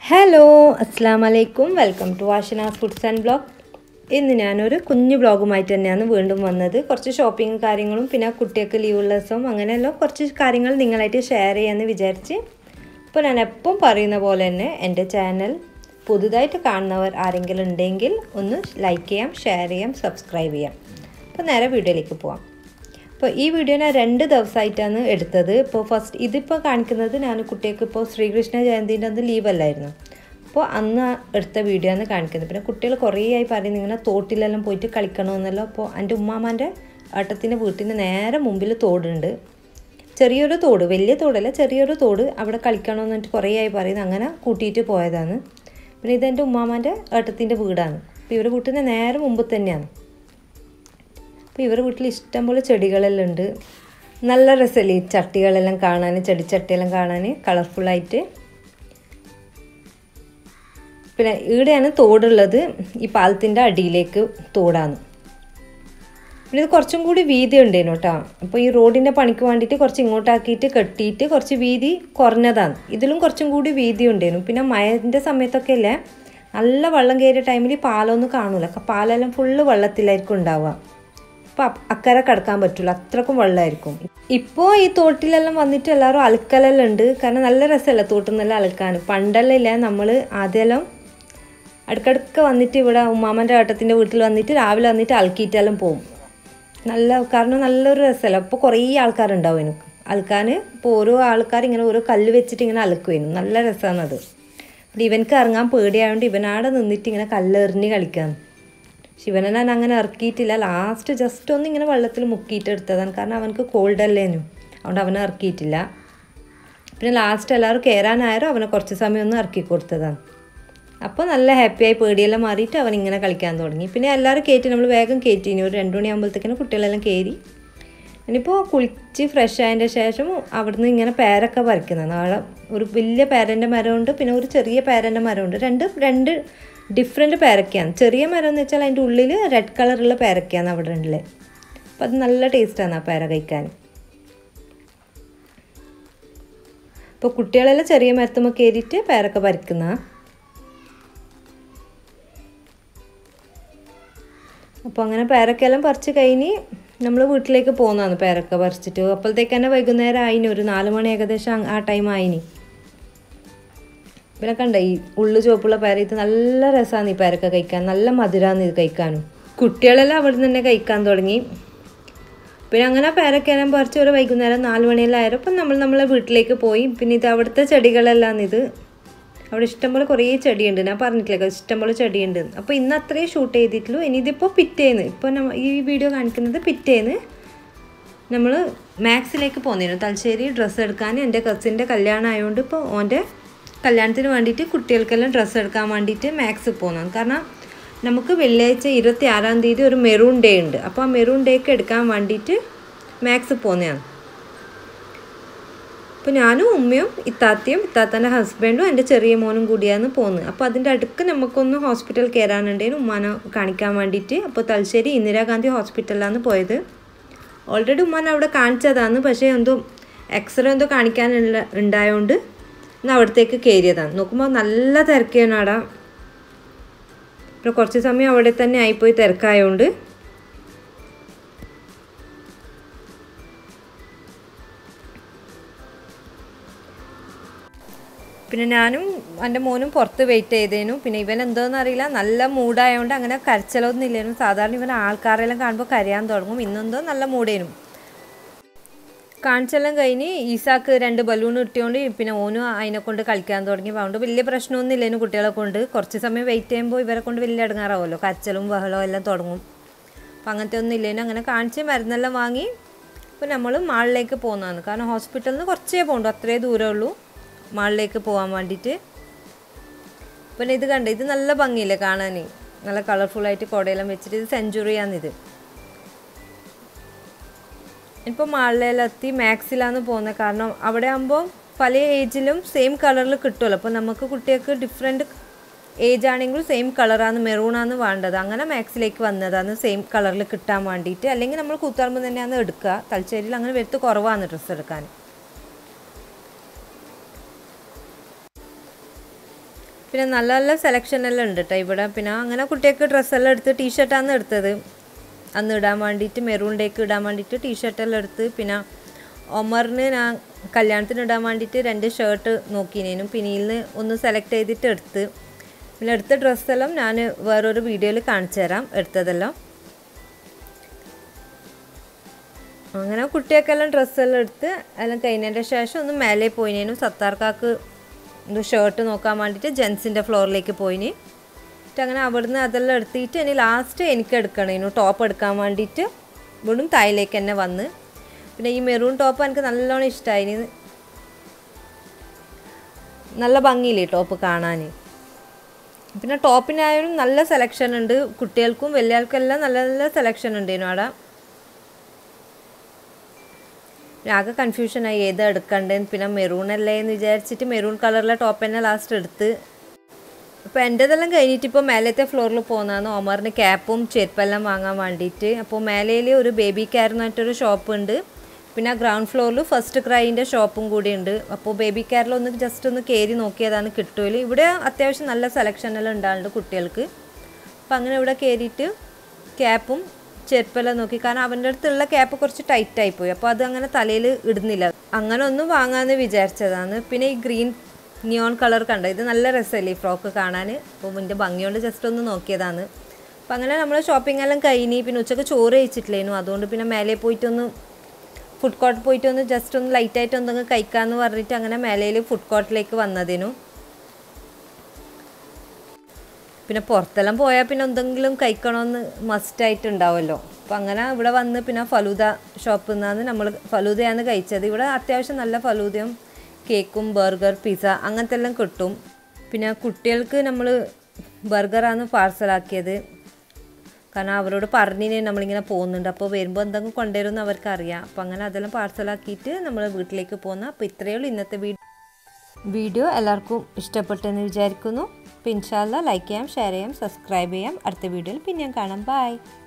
hello അസ്സാം വലൈക്കും welcome to വാഷനാസ് ഫുഡ്സ് ആൻഡ് ബ്ലോഗ് ഇന്ന് ഞാനൊരു കുഞ്ഞു ബ്ലോഗുമായിട്ട് തന്നെയാണ് വീണ്ടും വന്നത് കുറച്ച് ഷോപ്പിംഗ് കാര്യങ്ങളും പിന്നെ കുട്ടികൾക്ക് ലീവുള്ള ദിവസവും അങ്ങനെയെല്ലാം കുറച്ച് കാര്യങ്ങൾ നിങ്ങളായിട്ട് ഷെയർ ചെയ്യാമെന്ന് വിചാരിച്ച് ഇപ്പോൾ ഞാൻ എപ്പം പറയുന്ന പോലെ തന്നെ എൻ്റെ ചാനൽ പുതുതായിട്ട് കാണുന്നവർ ആരെങ്കിലും ഉണ്ടെങ്കിൽ ഒന്ന് ലൈക്ക് ചെയ്യാം ഷെയർ ചെയ്യാം സബ്സ്ക്രൈബ് ചെയ്യാം അപ്പോൾ നേരെ വീഡിയോയിലേക്ക് പോവാം അപ്പോൾ ഈ വീഡിയോ ഞാൻ രണ്ട് ദിവസമായിട്ടാണ് എടുത്തത് ഇപ്പോൾ ഫസ്റ്റ് ഇതിപ്പോൾ കാണിക്കുന്നത് ഞാൻ കുട്ടികൾക്ക് ഇപ്പോൾ ശ്രീകൃഷ്ണ ജയന്തിൻ്റെ അന്ന് ലീവല്ലായിരുന്നു അപ്പോൾ അന്ന് എടുത്ത വീഡിയോ ആണ് കാണിക്കുന്നത് പിന്നെ കുട്ടികൾ കുറേ ആയി പറയുന്നത് ഇങ്ങനെ തോട്ടിലെല്ലാം പോയിട്ട് കളിക്കണമെന്നല്ലോ അപ്പോൾ എൻ്റെ ഉമ്മാമാൻ്റെ ഏട്ടത്തിൻ്റെ വീട്ടിന് നേരെ മുമ്പിൽ തോടുണ്ട് ചെറിയൊരു തോട് വലിയ തോടല്ല ചെറിയൊരു തോട് അവിടെ കളിക്കണമെന്ന് പറഞ്ഞിട്ട് കുറേ ആയി പറയുന്നത് അങ്ങനെ കൂട്ടിയിട്ട് പോയതാണ് പിന്നെ ഇതെൻ്റെ ഉമ്മാമാൻ്റെ ഏട്ടത്തിൻ്റെ വീടാണ് അപ്പോൾ ഇവരുടെ വീട്ടിന് നേരെ മുമ്പ് തന്നെയാണ് അപ്പോൾ ഇവരുടെ വീട്ടിൽ ഇഷ്ടംപോലെ ചെടികളെല്ലാം ഉണ്ട് നല്ല രസമല്ലേ ഈ ചട്ടികളെല്ലാം കാണാൻ ചെടിച്ചട്ടിയെല്ലാം കാണാൻ കളർഫുള്ളായിട്ട് പിന്നെ ഇവിടെയാണ് തോടുള്ളത് ഈ പാലത്തിൻ്റെ അടിയിലേക്ക് തോടാണ് പിന്നെ ഇത് കുറച്ചും കൂടി വീതി ഉണ്ടേനു കേട്ടോ അപ്പോൾ ഈ റോഡിൻ്റെ പണിക്ക് വേണ്ടിയിട്ട് കുറച്ച് ഇങ്ങോട്ടാക്കിയിട്ട് കെട്ടിയിട്ട് കുറച്ച് വീതി കുറഞ്ഞതാണ് ഇതിലും കുറച്ചും കൂടി വീതി ഉണ്ടേനു പിന്നെ മഴൻ്റെ സമയത്തൊക്കെ അല്ലേ നല്ല വെള്ളം കയറിയ ടൈമിൽ പാലമൊന്നും കാണൂല പാലെല്ലാം ഫുള്ള് വെള്ളത്തിലായിരിക്കും ഉണ്ടാവുക അപ്പോൾ അക്കരെ കിടക്കാൻ പറ്റില്ല അത്രക്കും വെള്ളമായിരിക്കും ഇപ്പോൾ ഈ തോട്ടിലെല്ലാം വന്നിട്ട് എല്ലാവരും അലക്കലെല്ലാം ഉണ്ട് കാരണം നല്ല രസമല്ല തോട്ടിൽ നിന്നെല്ലാം അലക്കാൻ പണ്ടെല്ലാം ഇല്ല നമ്മൾ ആദ്യമെല്ലാം അടുക്കടുക്ക വന്നിട്ട് ഇവിടെ ഉമ്മാമൻ്റെ ഏട്ടത്തിൻ്റെ വീട്ടിൽ വന്നിട്ട് രാവിലെ വന്നിട്ട് അലക്കിയിട്ടെല്ലാം പോകും നല്ല കാരണം നല്ലൊരു രസമല്ല അപ്പോൾ കുറേ ആൾക്കാരുണ്ടാവും എനിക്ക് അലക്കാൻ ഇപ്പോൾ ഓരോ ആൾക്കാർ ഇങ്ങനെ ഓരോ കല്ല് വെച്ചിട്ട് ഇങ്ങനെ അലക്കുമായിരുന്നു നല്ല രസമാണ് അത് അപ്പോൾ ഇവനക്ക് ഇറങ്ങാൻ പേടിയായതുകൊണ്ട് ഇവനാടെ നിന്നിട്ട് ഇങ്ങനെ കല്ലെറിഞ്ഞ് കളിക്കാൻ ശിവനെ ഞാൻ അങ്ങനെ ഇറക്കിയിട്ടില്ല ലാസ്റ്റ് ജസ്റ്റ് ഒന്ന് ഇങ്ങനെ വെള്ളത്തിൽ മുക്കിയിട്ട് എടുത്തതാണ് കാരണം അവനക്ക് കോൾഡ് അല്ലേനു അതുകൊണ്ട് അവനെ ഇറക്കിയിട്ടില്ല പിന്നെ ലാസ്റ്റ് എല്ലാവരും കയറാനായാലും അവനെ കുറച്ച് സമയം ഒന്ന് ഇറക്കി കൊടുത്തതാണ് അപ്പോൾ നല്ല ഹാപ്പിയായി പേടിയെല്ലാം മാറിയിട്ട് അവൻ ഇങ്ങനെ കളിക്കാൻ തുടങ്ങി പിന്നെ എല്ലാവരും കയറ്റി നമ്മൾ വേഗം കയറ്റിനി ഒരു രണ്ട് മണിയാകുമ്പോഴത്തേക്കിനും കുട്ടികളെല്ലാം കയറി ഇനിയിപ്പോൾ കുളിച്ച് ഫ്രഷ് ആയതിൻ്റെ ശേഷം അവിടുന്ന് ഇങ്ങനെ പേരൊക്കെ പറിക്കുന്നതാണ് അവിടെ ഒരു വലിയ പേരൻ്റെ മരമുണ്ട് പിന്നെ ഒരു ചെറിയ പേരൻ്റെ മരമുണ്ട് രണ്ട് രണ്ട് ഡിഫറെൻറ്റ് പേരക്കയാണ് ചെറിയ മരം എന്ന് വെച്ചാൽ അതിൻ്റെ ഉള്ളിൽ റെഡ് കളറുള്ള പേരക്കയാണ് അവിടെ ഉള്ളത് അപ്പോൾ അത് നല്ല ടേസ്റ്റാണ് ആ പേര കഴിക്കാൻ അപ്പോൾ കുട്ടികളെല്ലാം ചെറിയ മരത്തുമ്പോൾ കയറിയിട്ട് പേരക്ക പറിക്കുന്ന അപ്പോൾ അങ്ങനെ പേരക്കെല്ലാം പറിച്ച് കഴിഞ്ഞ് നമ്മൾ വീട്ടിലേക്ക് പോകുന്നതാണ് പേരക്ക പറിച്ചിട്ട് അപ്പോഴത്തേക്ക് തന്നെ വൈകുന്നേരം ആയിന് ഒരു നാല് മണി ഏകദേശം ആ ടൈം ആയിനി പിന്നെ കണ്ട ഈ ഉള്ളു ചുവപ്പുള്ള പേര ഇത് നല്ല രസമാണ് ഈ പേരക്ക കഴിക്കാൻ നല്ല മധുരമാണ് ഇത് കഴിക്കാനും കുട്ടികളെല്ലാം അവിടെ നിന്ന് തന്നെ കഴിക്കാൻ തുടങ്ങി പിന്നെ അങ്ങനെ പേരക്കെല്ലാം പറിച്ച് ഒരു വൈകുന്നേരം നാല് മണിയെല്ലാം ആയാലും അപ്പം നമ്മൾ നമ്മളെ വീട്ടിലേക്ക് പോയി പിന്നെ ഇത് അവിടുത്തെ ചെടികളെല്ലാം ഇത് അവിടെ ഇഷ്ടംപോലെ കുറേ ചെടിയുണ്ട് ഞാൻ പറഞ്ഞിട്ടില്ല ഇഷ്ടംപോലെ ചെടിയുണ്ട് അപ്പോൾ ഇന്ന് അത്രയും ഷൂട്ട് ചെയ്തിട്ടുള്ളൂ ഇനി ഇതിപ്പോൾ പിറ്റേന്ന് ഇപ്പോൾ ഈ വീഡിയോ കാണിക്കുന്നത് പിറ്റേന്ന് നമ്മൾ മാക്സിലേക്ക് പോന്നിരുന്നു തലശ്ശേരി ഡ്രസ്സ് എടുക്കാൻ എൻ്റെ കസിൻ്റെ കല്യാണം ആയതുകൊണ്ട് ഇപ്പോൾ ഓൻ്റെ കല്യാണത്തിന് വേണ്ടിയിട്ട് കുട്ടികൾക്കെല്ലാം ഡ്രസ്സ് എടുക്കാൻ വേണ്ടിയിട്ട് മാക്സ് പോകുന്നത് കാരണം നമുക്ക് വെള്ളിയാഴ്ച ഇരുപത്തി ആറാം തീയതി ഒരു മെറൂൺ ഡേ ഉണ്ട് അപ്പോൾ ആ മെറൂൺ ഡേക്ക് എടുക്കാൻ വേണ്ടിയിട്ട് മാക്സ് പോകുന്നതാണ് അപ്പോൾ ഞാനും ഉമ്മയും ഇത്താത്തയും ഇത്താത്തൻ്റെ ഹസ്ബൻഡും എൻ്റെ ചെറിയ മോനും കൂടിയാണ് പോകുന്നത് അപ്പോൾ അതിൻ്റെ അടുക്ക് നമുക്കൊന്ന് ഹോസ്പിറ്റൽ കയറാനുണ്ടേനും ഉമ്മാനെ കാണിക്കാൻ വേണ്ടിയിട്ട് അപ്പോൾ തലശ്ശേരി ഇന്ദിരാഗാന്ധി ഹോസ്പിറ്റലിലാണ് പോയത് ഓൾറെഡി ഉമ്മാനെ അവിടെ കാണിച്ചതാണ് പക്ഷേ എന്തോ എക്സ്റേ എന്തോ കാണിക്കാനുള്ള ഉണ്ടായതുകൊണ്ട് എന്നാൽ അവിടത്തേക്ക് കയറിയതാണ് നോക്കുമ്പോൾ നല്ല തിരക്കാണ് അവിടെ പിന്നെ കുറച്ച് സമയം അവിടെ തന്നെ ആയിപ്പോയി തിരക്കായതുകൊണ്ട് പിന്നെ ഞാനും എൻ്റെ മോനും പുറത്ത് വെയിറ്റ് ചെയ്തേനു പിന്നെ ഇവൻ എന്തോന്ന് അറിയില്ല നല്ല മൂഡായതുകൊണ്ട് അങ്ങനെ കരച്ചിലൊന്നും ഇല്ലേനു സാധാരണ ഇവൻ ആൾക്കാരെല്ലാം കാണുമ്പോൾ കരയാൻ തുടങ്ങും ഇന്നെന്തോ നല്ല മൂടേനു കാണിച്ചെല്ലാം കഴിഞ്ഞ് ഈസാക്ക് രണ്ട് ബലൂൺ കിട്ടിയോണ്ട് പിന്നെ ഓനും അതിനെ കൊണ്ട് കളിക്കാൻ തുടങ്ങി അതുകൊണ്ട് വലിയ പ്രശ്നമൊന്നും ഇല്ലേനു കുട്ടികളെ കൊണ്ട് കുറച്ച് സമയം വെയിറ്റ് ചെയ്യുമ്പോൾ ഇവരെ കൊണ്ട് വലിയ ഇടങ്ങാറാവുമല്ലോ കരച്ചലും ബഹളവും എല്ലാം തുടങ്ങും അപ്പം അങ്ങനത്തെ ഒന്നും ഇല്ലേനു അങ്ങനെ കാണിച്ച് മരുന്നെല്ലാം വാങ്ങി ഇപ്പോൾ നമ്മൾ മാളിലേക്ക് പോകുന്നതാണ് കാരണം ഹോസ്പിറ്റലിൽ നിന്ന് കുറച്ചേ പോകണ്ടു അത്രേ ദൂരമേ ഉള്ളൂ മാളിലേക്ക് പോകാൻ വേണ്ടിയിട്ട് പിന്നെ ഇത് കണ്ട ഇത് നല്ല ഭംഗിയില്ലേ കാണാൻ നല്ല കളർഫുള്ളായിട്ട് കുടയെല്ലാം വെച്ചിട്ട് ഇത് സെഞ്ചുറിയാണിത് ഇപ്പോൾ മാളിലെത്തി മാക്സിലാണ് പോകുന്നത് കാരണം അവിടെ ആകുമ്പോൾ പല ഏജിലും സെയിം കളറിൽ കിട്ടുമല്ലോ അപ്പോൾ നമുക്ക് കുട്ടികൾക്ക് ഡിഫറെൻറ്റ് ഏജ് ആണെങ്കിലും സെയിം കളറാണ് മെറൂണാണ് വേണ്ടത് അങ്ങനെ മാക്സിലേക്ക് വന്നതാണ് സെയിം കളറിൽ കിട്ടാൻ വേണ്ടിയിട്ട് അല്ലെങ്കിൽ നമ്മൾ കൂത്താറുമ്പോൾ തന്നെയാണ് എടുക്കുക തലശ്ശേരിയിൽ അങ്ങനെ വരുത്ത് കുറവാണ് ഡ്രസ്സ് എടുക്കാൻ പിന്നെ നല്ല നല്ല സെലക്ഷൻ എല്ലാം ഉണ്ട് കേട്ടോ ഇവിടെ പിന്നെ അങ്ങനെ കുട്ടികൾക്ക് ഡ്രസ്സെല്ലാം എടുത്ത് ടീഷർട്ടാണ് എടുത്തത് അന്ന് ഇടാൻ വേണ്ടിയിട്ട് മെറൂണിലേക്ക് ഇടാൻ വേണ്ടിയിട്ട് ടീഷർട്ടെല്ലാം എടുത്ത് പിന്നെ ഒമറിന് ഞാൻ കല്യാണത്തിന് ഇടാൻ വേണ്ടിയിട്ട് രണ്ട് ഷർട്ട് നോക്കിനേനും പിന്നെ ഇതിൽ ഒന്ന് സെലക്ട് ചെയ്തിട്ട് എടുത്ത് പിന്നെ എടുത്ത ഡ്രസ്സെല്ലാം ഞാൻ വേറൊരു വീഡിയോയിൽ കാണിച്ചു തരാം എടുത്തതെല്ലാം അങ്ങനെ കുട്ടികൾക്കെല്ലാം ഡ്രസ്സെല്ലാം എടുത്ത് എല്ലാം കഴിഞ്ഞതിൻ്റെ ശേഷം ഒന്ന് മേലെ പോയിനേനും സത്താർക്കാക്ക് ഇത് ഷർട്ട് നോക്കാൻ വേണ്ടിയിട്ട് ജെൻസിൻ്റെ ഫ്ലോറിലേക്ക് പോയിന് എന്നിട്ട് അങ്ങനെ അവിടുന്ന് അതെല്ലാം എടുത്തിട്ട് ഇനി ലാസ്റ്റ് എനിക്ക് എടുക്കണേനു ടോപ്പ് എടുക്കാൻ വേണ്ടിയിട്ട് വീണ്ടും തായിലേക്ക് തന്നെ വന്ന് പിന്നെ ഈ മെറൂൺ ടോപ്പ് എനിക്ക് നല്ലോണം ഇഷ്ടമായി നല്ല ഭംഗിയില്ലേ ടോപ്പ് കാണാൻ പിന്നെ ടോപ്പിനായാലും നല്ല സെലക്ഷൻ ഉണ്ട് കുട്ടികൾക്കും വലിയ ആൾക്കെല്ലാം നല്ല നല്ല സെലക്ഷൻ ഉണ്ടേനു അവിടെ ആകെ കൺഫ്യൂഷനായി ഏതാ എടുക്കണ്ടേന്ന് പിന്നെ മെറൂൺ അല്ലേ എന്ന് വിചാരിച്ചിട്ട് മെറൂൺ കളറിലെ ടോപ്പ് തന്നെ ലാസ്റ്റ് എടുത്ത് അപ്പോൾ എൻ്റെതെല്ലാം കഴിഞ്ഞിട്ട് ഇപ്പോൾ മേലത്തെ ഫ്ലോറിൽ പോകുന്നതാണ് ഒമറിന് ക്യാപ്പും ചെരുപ്പെല്ലാം വാങ്ങാൻ വേണ്ടിയിട്ട് അപ്പോൾ മേലയിൽ ഒരു ബേബി കെയർ എന്ന് പറഞ്ഞിട്ടൊരു ഷോപ്പ് ഉണ്ട് പിന്നെ ഗ്രൗണ്ട് ഫ്ലോറിൽ ഫസ്റ്റ് ക്രൈൻ്റെ ഷോപ്പും കൂടി ഉണ്ട് അപ്പോൾ ബേബി കെയറിൽ ഒന്ന് ജസ്റ്റ് ഒന്ന് കയറി നോക്കിയതാണ് കിട്ടുമല്ലോ ഇവിടെ അത്യാവശ്യം നല്ല സെലക്ഷൻ എല്ലാം ഉണ്ടാകുന്നുണ്ട് കുട്ടികൾക്ക് അപ്പോൾ അങ്ങനെ ഇവിടെ കയറിയിട്ട് ക്യാപ്പും ചെരുപ്പെല്ലാം നോക്കി കാരണം അവൻ്റെ അടുത്തുള്ള ക്യാപ്പ് കുറച്ച് ടൈറ്റായി പോയി അപ്പോൾ അത് അങ്ങനെ തലയിൽ ഇടുന്നില്ല അങ്ങനെ ഒന്നും വാങ്ങാമെന്ന് വിചാരിച്ചതാണ് പിന്നെ ഈ ഗ്രീൻ നിയോൺ കളർ കണ്ടോ ഇത് നല്ല രസമല്ലേ ഈ ഫ്രോക്ക് കാണാൻ അപ്പോൾ ഇതിൻ്റെ ഭംഗിയോണ്ട് ജസ്റ്റ് ഒന്ന് നോക്കിയതാണ് അപ്പോൾ അങ്ങനെ നമ്മൾ ഷോപ്പിംഗ് എല്ലാം കഴിഞ്ഞ് പിന്നെ ഉച്ചക്ക് ചോറ് കഴിച്ചിട്ടില്ലേനു അതുകൊണ്ട് പിന്നെ മേലെ പോയിട്ടൊന്ന് ഫുഡ് കോർട്ട് പോയിട്ട് ഒന്ന് ജസ്റ്റ് ഒന്ന് ലൈറ്റായിട്ട് എന്തെങ്കിലും കഴിക്കാമെന്ന് പറഞ്ഞിട്ട് അങ്ങനെ മേലയിൽ ഫുഡ് കോർട്ടിലേക്ക് വന്നതിനു പിന്നെ പുറത്തെല്ലാം പോയാൽ പിന്നെ എന്തെങ്കിലും കഴിക്കണമെന്ന് മസ്റ്റായിട്ട് ഉണ്ടാവുമല്ലോ അപ്പോൾ അങ്ങനെ ഇവിടെ വന്ന് പിന്നെ ഫലൂദ ഷോപ്പിൽ നിന്നാണ് നമ്മൾ ഫലൂദയാണ് കഴിച്ചത് ഇവിടെ അത്യാവശ്യം നല്ല ഫലൂദയും കേക്കും ബർഗർ പിസ്സ അങ്ങനത്തെ എല്ലാം കിട്ടും പിന്നെ കുട്ടികൾക്ക് നമ്മൾ ബർഗറാണ് പാർസലാക്കിയത് കാരണം അവരോട് പറഞ്ഞിന് നമ്മളിങ്ങനെ പോകുന്നുണ്ട് അപ്പോൾ വരുമ്പോൾ എന്തെങ്കിലും കൊണ്ടുവരുമെന്ന് അവർക്കറിയാം അപ്പോൾ അങ്ങനെ അതെല്ലാം പാർസലാക്കിയിട്ട് നമ്മൾ വീട്ടിലേക്ക് പോകുന്ന അപ്പോൾ ഇത്രയേ ഉള്ളൂ ഇന്നത്തെ വീഡിയോ വീഡിയോ എല്ലാവർക്കും ഇഷ്ടപ്പെട്ടെന്ന് വിചാരിക്കുന്നു അപ്പോൾ ഇൻഷാല്ല ലൈക്ക് ചെയ്യാം ഷെയർ ചെയ്യാം സബ്സ്ക്രൈബ് ചെയ്യാം അടുത്ത വീഡിയോയിൽ പിന്നെയും കാണാം ബൈ